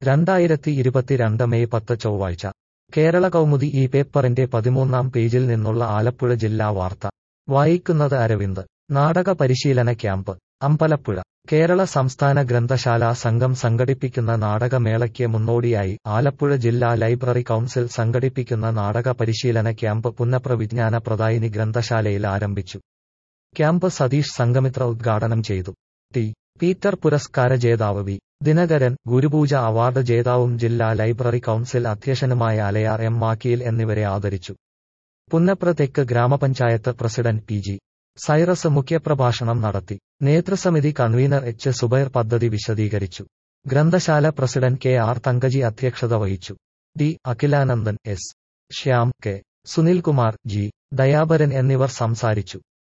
രണ്ടായിരത്തി ഇരുപത്തിരണ്ട് മെയ് പത്ത് ചൊവ്വാഴ്ച കേരള കൗമുദി ഈ പേപ്പറിന്റെ പതിമൂന്നാം പേജിൽ നിന്നുള്ള ആലപ്പുഴ ജില്ലാ വാർത്ത വായിക്കുന്നത് അരവിന്ദ് നാടക പരിശീലന ക്യാമ്പ് അമ്പലപ്പുഴ കേരള സംസ്ഥാന ഗ്രന്ഥശാലാ സംഘം സംഘടിപ്പിക്കുന്ന നാടകമേളയ്ക്ക് മുന്നോടിയായി ആലപ്പുഴ ജില്ലാ ലൈബ്രറി കൗൺസിൽ സംഘടിപ്പിക്കുന്ന നാടക പരിശീലന ക്യാമ്പ് പുന്നപ്ര വിജ്ഞാന പ്രദായിനി ഗ്രന്ഥശാലയിൽ ആരംഭിച്ചു ക്യാമ്പ് സതീഷ് സംഘമിത്ര ഉദ്ഘാടനം ചെയ്തു ടി പീറ്റർ പുരസ്കാര ജേതാവ് വി ദിനകരൻ ഗുരുപൂജ അവാർഡ് ജേതാവും ജില്ലാ ലൈബ്രറി കൗൺസിൽ അധ്യക്ഷനുമായ അലയാർ എം മാക്കിയിൽ എന്നിവരെ ആദരിച്ചു പുന്നപ്ര തെക്ക് ഗ്രാമപഞ്ചായത്ത് പ്രസിഡന്റ് പി ജി സൈറസ് മുഖ്യപ്രഭാഷണം നടത്തി നേതൃസമിതി കൺവീനർ എച്ച് സുബൈർ പദ്ധതി വിശദീകരിച്ചു ഗ്രന്ഥശാല പ്രസിഡന്റ് കെ ആർ തങ്കജി അധ്യക്ഷത വഹിച്ചു D Akhilanandan S Shyam K Sunilkumar G Dayaparan എന്നിവർ സംസാരിച്ചു